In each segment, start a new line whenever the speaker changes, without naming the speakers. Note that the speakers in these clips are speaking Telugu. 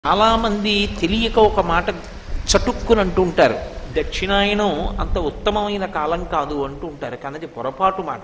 చాలామంది తెలియక ఒక మాట చటుక్కుని అంటూ ఉంటారు దక్షిణాయనం అంత ఉత్తమమైన కాలం కాదు అంటూ ఉంటారు కానీ అది పొరపాటు మాట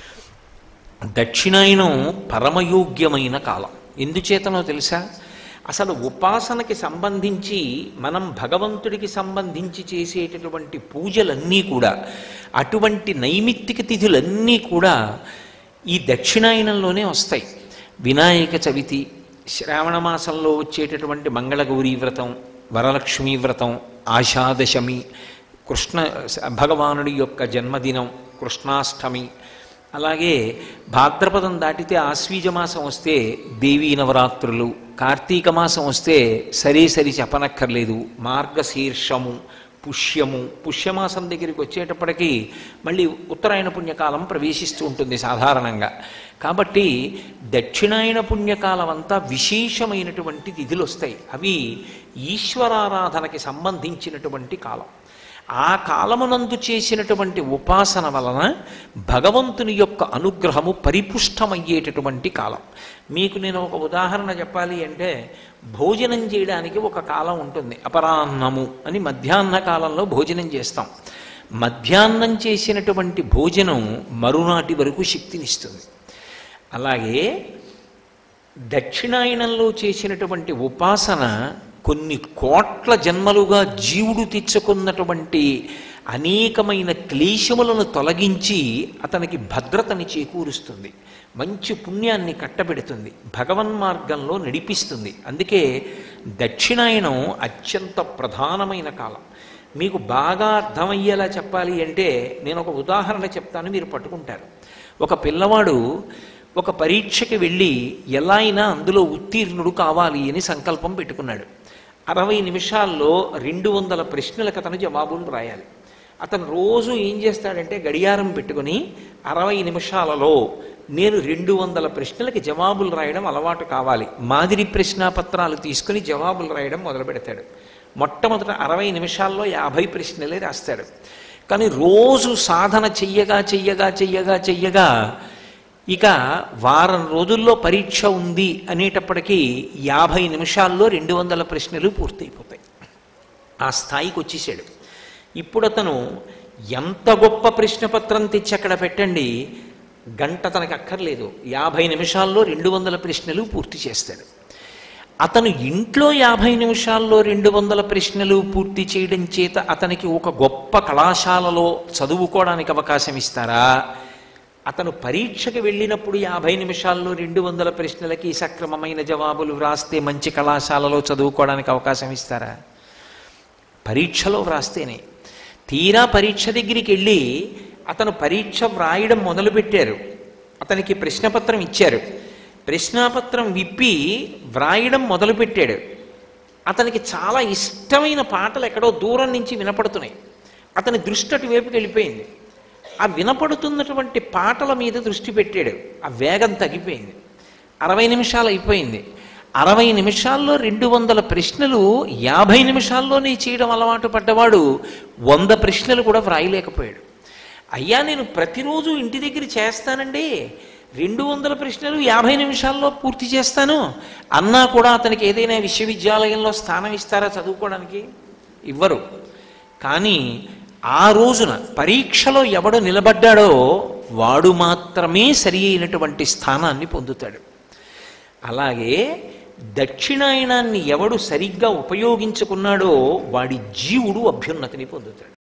దక్షిణాయనం పరమయోగ్యమైన కాలం ఎందుచేతనో తెలుసా అసలు ఉపాసనకి సంబంధించి మనం భగవంతుడికి సంబంధించి చేసేటటువంటి పూజలన్నీ కూడా అటువంటి నైమిత్తిక తిథులన్నీ కూడా ఈ దక్షిణాయనంలోనే వస్తాయి వినాయక చవితి శ్రావణ మాసంలో వచ్చేటటువంటి మంగళగౌరీ వ్రతం వరలక్ష్మీ వ్రతం ఆషాదశమి కృష్ణ భగవానుడి యొక్క జన్మదినం కృష్ణాష్టమి అలాగే భాద్రపదం దాటితే ఆశ్వీజ మాసం వస్తే దేవీ నవరాత్రులు కార్తీక మాసం వస్తే సరే సరి చెప్పనక్కర్లేదు మార్గశీర్షము పుష్యము పుష్యమాసం దగ్గరికి వచ్చేటప్పటికి మళ్ళీ ఉత్తరాయణ పుణ్యకాలం ప్రవేశిస్తూ ఉంటుంది సాధారణంగా కాబట్టి దక్షిణాయన పుణ్యకాలం అంతా విశేషమైనటువంటి తిథులు వస్తాయి అవి ఈశ్వరారాధనకి సంబంధించినటువంటి కాలం ఆ కాలమునందు చేసినటువంటి ఉపాసన వలన భగవంతుని యొక్క అనుగ్రహము పరిపుష్టమయ్యేటటువంటి కాలం మీకు నేను ఒక ఉదాహరణ చెప్పాలి అంటే భోజనం చేయడానికి ఒక కాలం ఉంటుంది అపరాహ్నము అని మధ్యాహ్న కాలంలో భోజనం చేస్తాం మధ్యాహ్నం చేసినటువంటి భోజనం మరునాటి వరకు శక్తినిస్తుంది అలాగే దక్షిణాయనంలో చేసినటువంటి ఉపాసన కొన్ని కోట్ల జన్మలుగా జీవుడు తెచ్చుకున్నటువంటి అనేకమైన క్లేశములను తొలగించి అతనికి భద్రతని చేకూరుస్తుంది మంచి పుణ్యాన్ని కట్టబెడుతుంది భగవన్ మార్గంలో నడిపిస్తుంది అందుకే దక్షిణాయనం అత్యంత ప్రధానమైన కాలం మీకు బాగా అర్థమయ్యేలా చెప్పాలి అంటే నేను ఒక ఉదాహరణ చెప్తాను మీరు పట్టుకుంటారు ఒక పిల్లవాడు ఒక పరీక్షకి వెళ్ళి ఎలా అయినా అందులో ఉత్తీర్ణుడు కావాలి అని సంకల్పం పెట్టుకున్నాడు అరవై నిమిషాల్లో రెండు వందల ప్రశ్నలకు అతను జవాబులు రాయాలి అతను రోజు ఏం చేస్తాడంటే గడియారం పెట్టుకుని అరవై నిమిషాలలో నేను రెండు వందల ప్రశ్నలకి జవాబులు రాయడం అలవాటు కావాలి మాదిరి ప్రశ్నాపత్రాలు తీసుకుని జవాబులు రాయడం మొదలు పెడతాడు మొట్టమొదట అరవై నిమిషాల్లో యాభై ప్రశ్నలే రాస్తాడు కానీ రోజు సాధన చెయ్యగా చెయ్యగా చెయ్యగా చెయ్యగా ఇక వారం రోజుల్లో పరీక్ష ఉంది అనేటప్పటికీ యాభై నిమిషాల్లో రెండు వందల ప్రశ్నలు పూర్తయిపోతాయి ఆ స్థాయికి వచ్చేసాడు ఇప్పుడు అతను ఎంత గొప్ప ప్రశ్నపత్రం తెచ్చి అక్కడ పెట్టండి గంట తనకు అక్కర్లేదు యాభై నిమిషాల్లో రెండు వందల ప్రశ్నలు పూర్తి చేస్తాడు అతను ఇంట్లో యాభై నిమిషాల్లో రెండు వందల ప్రశ్నలు పూర్తి చేయడం చేత అతనికి ఒక గొప్ప కళాశాలలో చదువుకోవడానికి అవకాశం ఇస్తారా అతను పరీక్షకి వెళ్ళినప్పుడు యాభై నిమిషాల్లో రెండు వందల ప్రశ్నలకి సక్రమమైన జవాబులు వ్రాస్తే మంచి కళాశాలలో చదువుకోవడానికి అవకాశం ఇస్తారా పరీక్షలో వ్రాస్తేనే తీరా పరీక్ష దగ్గరికి వెళ్ళి అతను పరీక్ష వ్రాయడం మొదలుపెట్టారు అతనికి ప్రశ్నపత్రం ఇచ్చారు ప్రశ్నాపత్రం విప్పి వ్రాయడం మొదలుపెట్టాడు అతనికి చాలా ఇష్టమైన పాటలు ఎక్కడో దూరం నుంచి వినపడుతున్నాయి అతని దృష్టి అటువైపుకి వెళ్ళిపోయింది ఆ వినపడుతున్నటువంటి పాటల మీద దృష్టి పెట్టాడు ఆ వేగం తగ్గిపోయింది అరవై నిమిషాలు అయిపోయింది అరవై నిమిషాల్లో రెండు వందల ప్రశ్నలు యాభై నిమిషాల్లోనే చేయడం అలవాటు పడ్డవాడు వంద ప్రశ్నలు కూడా వ్రాయలేకపోయాడు అయ్యా నేను ప్రతిరోజు ఇంటి దగ్గర చేస్తానండి రెండు వందల ప్రశ్నలు యాభై నిమిషాల్లో పూర్తి చేస్తాను అన్నా కూడా అతనికి ఏదైనా విశ్వవిద్యాలయంలో స్థానం ఇస్తారా చదువుకోవడానికి ఇవ్వరు కానీ ఆ రోజున పరీక్షలో ఎవడు నిలబడ్డాడో వాడు మాత్రమే సరి అయినటువంటి స్థానాన్ని పొందుతాడు అలాగే దక్షిణాయనాన్ని ఎవడు సరిగ్గా ఉపయోగించుకున్నాడో వాడి జీవుడు అభ్యున్నతిని పొందుతాడు